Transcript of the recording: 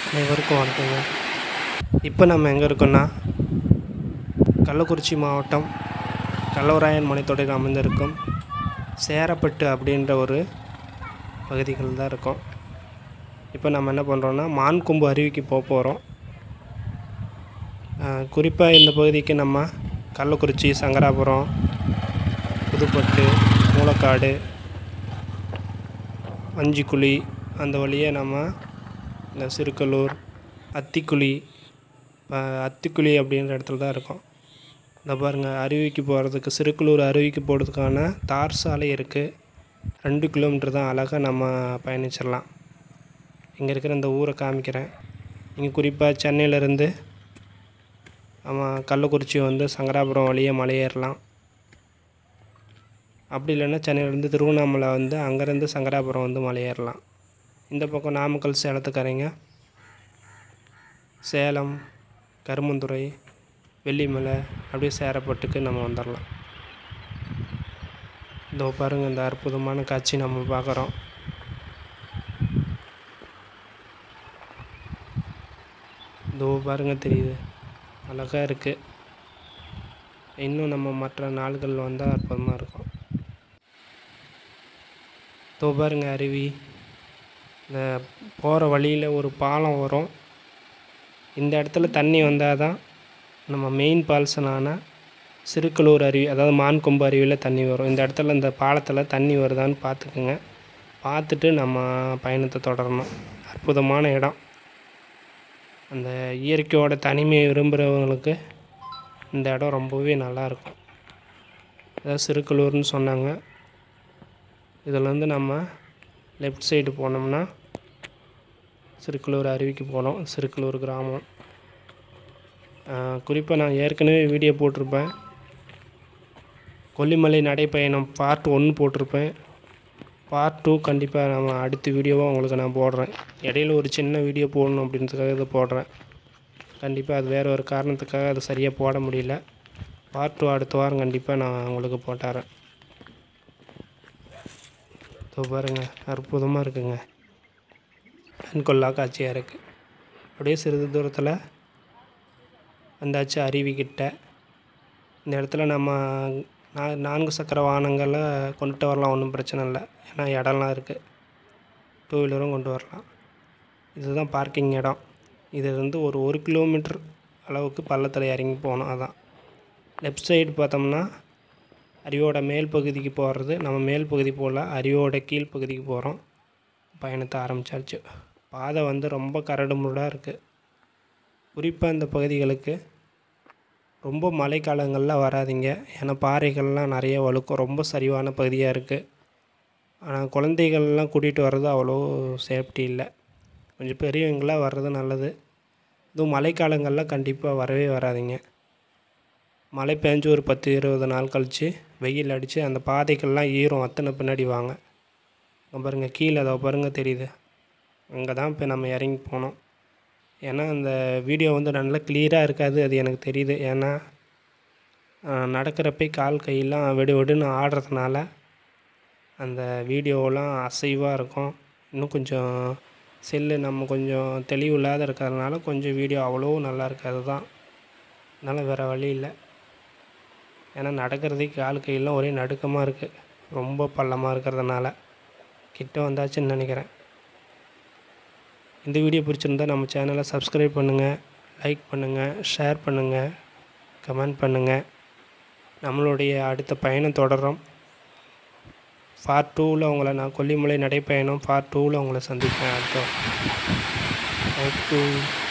அனைவருக்கும் வணக்கங்க இப்போ நம்ம எங்கே இருக்கோம்னா கள்ளக்குறிச்சி மாவட்டம் கல்லவராயன் மலைத்தொடரில் அமைந்திருக்கும் சேரப்பட்டு அப்படின்ற ஒரு பகுதிகள் தான் இருக்கோம் இப்போ நம்ம என்ன பண்ணுறோன்னா மான்கொம்பு அருவிக்கு போக போகிறோம் குறிப்பாக இந்த பகுதிக்கு நம்ம கள்ளக்குறிச்சி சங்கராபுரம் புதுப்பட்டு மூலக்காடு வஞ்சிக்குழி அந்த வழியே நம்ம இந்த சிறுக்கலூர் அத்திக்குழி இப்போ அத்திக்குழி அப்படின்ற இடத்துல தான் இருக்கோம் இந்த பாருங்கள் அருவிக்கு போகிறதுக்கு சிறுக்கலூர் அருவிக்கு போகிறதுக்கான தார் சாலை இருக்குது ரெண்டு கிலோமீட்டர் தான் அழகாக நம்ம பயணிச்சிடலாம் இங்கே இருக்கிற இந்த ஊரை காமிக்கிறேன் இங்கே குறிப்பாக சென்னையிலேருந்து நம்ம கள்ளக்குறிச்சி வந்து சங்கராபுரம் வழியே மலையேறலாம் அப்படி இல்லைன்னா சென்னையிலேருந்து திருவண்ணாமலை வந்து அங்கேருந்து சங்கராபுரம் வந்து மலையேறலாம் இந்த பக்கம் நாமக்கல் சேலத்துக்கரைங்க சேலம் கருமந்துறை வெள்ளிமலை அப்படியே சேரப்பட்டுக்கு நம்ம வந்துடலாம் இதோ பாருங்கள் இந்த அற்புதமான காட்சி நம்ம பார்க்குறோம் இதோ பாருங்கள் தெரியுது அழகாக இருக்குது இன்னும் நம்ம மற்ற நாள்கள் வந்தால் அற்புதமாக இருக்கும் இதோ பாருங்க அருவி இந்த போகிற வழியில் ஒரு பாலம் வரும் இந்த இடத்துல தண்ணி வந்தால் தான் நம்ம மெயின் பால்சனான சிறுக்கலூர் அருவி அதாவது மான்கொம்பு அருவியில் தண்ணி வரும் இந்த இடத்துல இந்த பாலத்தில் தண்ணி வருதான்னு பார்த்துக்குங்க பார்த்துட்டு நம்ம பயணத்தை தொடரணும் அற்புதமான இடம் அந்த இயற்கையோட தனிமையை விரும்புகிறவங்களுக்கு இந்த இடம் ரொம்பவே நல்லாயிருக்கும் அதாவது சிறுக்கலூர்னு சொன்னாங்க இதில் வந்து நம்ம லெஃப்ட் சைடு போனோம்னா சிறுக்கலூர் அருவிக்கு போனோம் சிறுக்கலூர் கிராமம் குறிப்பாக நான் ஏற்கனவே வீடியோ போட்டிருப்பேன் கொல்லிமலை நடைப்பயணம் பார்ட் ஒன்று போட்டிருப்பேன் பார்ட் டூ கண்டிப்பாக நம்ம அடுத்த வீடியோவாக உங்களுக்கு நான் போடுறேன் இடையில ஒரு சின்ன வீடியோ போடணும் அப்படின்றதுக்காக இதை போடுறேன் கண்டிப்பாக அது வேறு ஒரு காரணத்துக்காக அது சரியாக போட முடியல பார்ட் டூ அடுத்த வாரம் கண்டிப்பாக நான் உங்களுக்கு போட்டாரேன் இதோ பாருங்க அற்புதமாக இருக்குங்க கண்கொள்ளா காட்சியாக இருக்குது அப்படியே சிறிது தூரத்தில் வந்தாச்சு அருவிக்கிட்ட இந்த இடத்துல நம்ம நா நான்கு சக்கர வாகனங்களை கொண்டுட்டு வரலாம் ஒன்றும் பிரச்சனை இல்லை ஏன்னா இடம்லாம் இருக்குது டூ வீலரும் கொண்டு வரலாம் இதுதான் பார்க்கிங் இடம் இது வந்து ஒரு ஒரு கிலோமீட்டர் அளவுக்கு பள்ளத்தில் இறங்கி போகணும் அதான் லெஃப்ட் சைடு பார்த்தோம்னா அருவியோட மேல் பகுதிக்கு போகிறது நம்ம மேல் பகுதி போகல அருவியோட கீழ் பகுதிக்கு போகிறோம் பயணத்தை ஆரம்பித்தாச்சு பாதை வந்து ரொம்ப கரடு முரடாக இருக்குது குறிப்பாக இந்த பகுதிகளுக்கு ரொம்ப மழைக்காலங்களில் வராதிங்க ஏன்னா பாறைகள்லாம் நிறைய வழுக்கும் ரொம்ப சரிவான பகுதியாக இருக்குது ஆனால் குழந்தைகள்லாம் கூட்டிகிட்டு வர்றது அவ்வளோ சேஃப்டி இல்லை கொஞ்சம் பெரியவங்களாக வர்றது நல்லது இதுவும் மழைக்காலங்களில் கண்டிப்பாக வரவே வராதிங்க மழை பெஞ்சு ஒரு பத்து இருபது நாள் கழித்து வெயில் அடித்து அந்த பாதைகள்லாம் ஈரம் அத்தனை பின்னாடி வாங்க அங்கே பாருங்கள் கீழே அதை பாருங்கள் தெரியுது அங்கே தான் இப்போ நம்ம இறங்கி போனோம் ஏன்னா அந்த வீடியோ வந்து நல்லா கிளியராக இருக்காது அது எனக்கு தெரியுது ஏன்னா நடக்கிறப்ப கால் கையெல்லாம் வெடு வெடுன்னு ஆடுறதுனால அந்த வீடியோவெலாம் அசைவாக இருக்கும் இன்னும் கொஞ்சம் செல்லு நம்ம கொஞ்சம் தெளிவு இல்லாத இருக்கிறதுனால கொஞ்சம் வீடியோ அவ்வளோ நல்லா இருக்காது தான் அதனால் வேறு வழி இல்லை ஏன்னா நடக்கிறதே கால் கையெல்லாம் ஒரே நடுக்கமாக இருக்குது ரொம்ப பள்ளமாக இருக்கிறதுனால கிட்ட வந்தாச்சுன்னு நினைக்கிறேன் இந்த வீடியோ பிடிச்சிருந்தா நம்ம சேனலை சப்ஸ்கிரைப் பண்ணுங்கள் லைக் பண்ணுங்கள் ஷேர் பண்ணுங்கள் கமெண்ட் பண்ணுங்கள் நம்மளுடைய அடுத்த பயணம் தொடரும் பார்ட் டூவில் உங்களை நான் கொல்லிமலை நடைப்பயணம் பார்ட் டூவில் உங்களை சந்திப்பேன் அடுத்த தேங்க்யூ